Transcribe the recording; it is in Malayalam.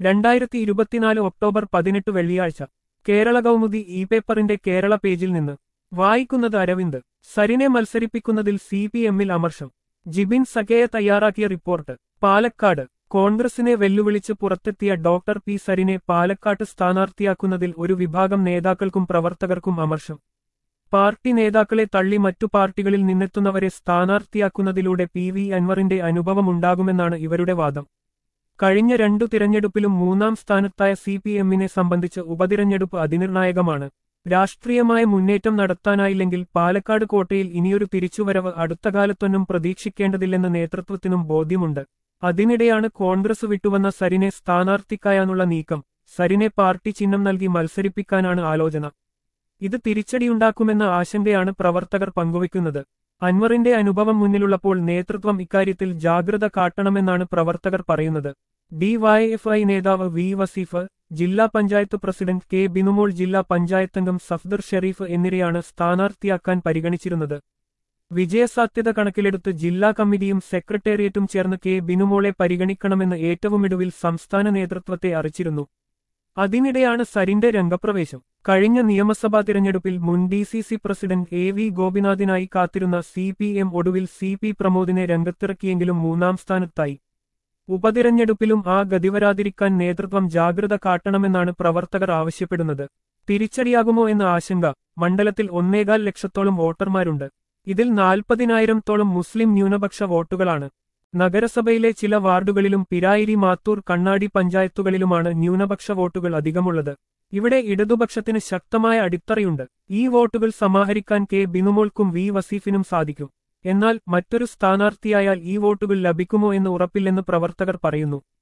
രണ്ടായിരത്തി ഇരുപത്തിനാല് ഒക്ടോബർ പതിനെട്ട് വെള്ളിയാഴ്ച കേരള കൗമുദി ഇ പേപ്പറിന്റെ കേരള പേജിൽ നിന്ന് വായിക്കുന്നത് അരവിന്ദ് സരിനെ മത്സരിപ്പിക്കുന്നതിൽ സി പി എമ്മിൽ അമർഷം ജിബിൻ സഖേയ തയ്യാറാക്കിയ റിപ്പോർട്ട് പാലക്കാട് കോൺഗ്രസിനെ വെല്ലുവിളിച്ച് പുറത്തെത്തിയ ഡോക്ടർ പി സരിനെ പാലക്കാട്ട് സ്ഥാനാർത്ഥിയാക്കുന്നതിൽ ഒരു വിഭാഗം നേതാക്കൾക്കും പ്രവർത്തകർക്കും അമർഷം പാർട്ടി നേതാക്കളെ തള്ളി മറ്റു പാർട്ടികളിൽ നിന്നെത്തുന്നവരെ സ്ഥാനാർത്ഥിയാക്കുന്നതിലൂടെ പി വി അൻവറിന്റെ അനുഭവമുണ്ടാകുമെന്നാണ് ഇവരുടെ വാദം കഴിഞ്ഞ രണ്ടു തിരഞ്ഞെടുപ്പിലും മൂന്നാം സ്ഥാനത്തായ സി പി എമ്മിനെ സംബന്ധിച്ച് ഉപതിരഞ്ഞെടുപ്പ് അതിനിർണായകമാണ് രാഷ്ട്രീയമായ മുന്നേറ്റം നടത്താനായില്ലെങ്കിൽ പാലക്കാട് കോട്ടയിൽ ഇനിയൊരു തിരിച്ചുവരവ് അടുത്ത കാലത്തൊന്നും പ്രതീക്ഷിക്കേണ്ടതില്ലെന്ന് നേതൃത്വത്തിനും ബോധ്യമുണ്ട് അതിനിടെയാണ് കോൺഗ്രസ് വിട്ടുവന്ന സരിനെ സ്ഥാനാർത്ഥിക്കായാനുള്ള നീക്കം സരിനെ പാർട്ടി ചിഹ്നം നൽകി മത്സരിപ്പിക്കാനാണ് ആലോചന ഇത് തിരിച്ചടിയുണ്ടാക്കുമെന്ന ആശങ്കയാണ് പ്രവർത്തകർ പങ്കുവയ്ക്കുന്നത് അൻവറിന്റെ അനുഭവം മുന്നിലുള്ളപ്പോൾ നേതൃത്വം ഇക്കാര്യത്തിൽ ജാഗ്രത കാട്ടണമെന്നാണ് പ്രവർത്തകർ പറയുന്നത് ഡിവൈഎഫ്ഐ നേതാവ് വി വസീഫ് ജില്ലാ പഞ്ചായത്ത് പ്രസിഡന്റ് കെ ബിനുമോൾ ജില്ലാ പഞ്ചായത്തംഗം സഫ്ദർ ഷെരീഫ് എന്നിവരെയാണ് സ്ഥാനാർത്ഥിയാക്കാൻ പരിഗണിച്ചിരുന്നത് വിജയസാധ്യത കണക്കിലെടുത്ത് ജില്ലാ കമ്മിറ്റിയും സെക്രട്ടേറിയറ്റും ചേർന്ന് കെ ബിനുമോളെ പരിഗണിക്കണമെന്ന് ഏറ്റവുമിടുവിൽ സംസ്ഥാന നേതൃത്വത്തെ അറിയിച്ചിരുന്നു അതിനിടെയാണ് സരിന്റെ രംഗപ്രവേശം കഴിഞ്ഞ നിയമസഭാ തിരഞ്ഞെടുപ്പിൽ മുൻ D C C president A V ഗോപിനാഥിനായി കാത്തിരുന്ന സി പി എം ഒടുവിൽ സി പി പ്രമോദിനെ രംഗത്തിറക്കിയെങ്കിലും മൂന്നാം സ്ഥാനത്തായി ഉപതിരഞ്ഞെടുപ്പിലും ആ ഗതിവരാതിരിക്കാൻ നേതൃത്വം ജാഗ്രത കാട്ടണമെന്നാണ് പ്രവർത്തകർ ആവശ്യപ്പെടുന്നത് തിരിച്ചടിയാകുമോ എന്ന ആശങ്ക മണ്ഡലത്തിൽ ഒന്നേകാൽ ലക്ഷത്തോളം വോട്ടർമാരുണ്ട് ഇതിൽ നാൽപ്പതിനായിരത്തോളം മുസ്ലിം ന്യൂനപക്ഷ വോട്ടുകളാണ് നഗരസഭയിലെ ചില വാർഡുകളിലും പിരായിരി മാത്തൂർ കണ്ണാടി പഞ്ചായത്തുകളിലുമാണ് ന്യൂനപക്ഷ വോട്ടുകൾ അധികമുള്ളത് ഇവിടെ ഇടതുപക്ഷത്തിന് ശക്തമായ അടിത്തറയുണ്ട് ഈ വോട്ടുകൾ സമാഹരിക്കാൻ കെ ബിനുമോൾക്കും വി വസീഫിനും സാധിക്കും എന്നാൽ മറ്റൊരു സ്ഥാനാർത്ഥിയായാൽ ഈ വോട്ടുകൾ ലഭിക്കുമോ എന്ന് ഉറപ്പില്ലെന്ന് പ്രവർത്തകർ പറയുന്നു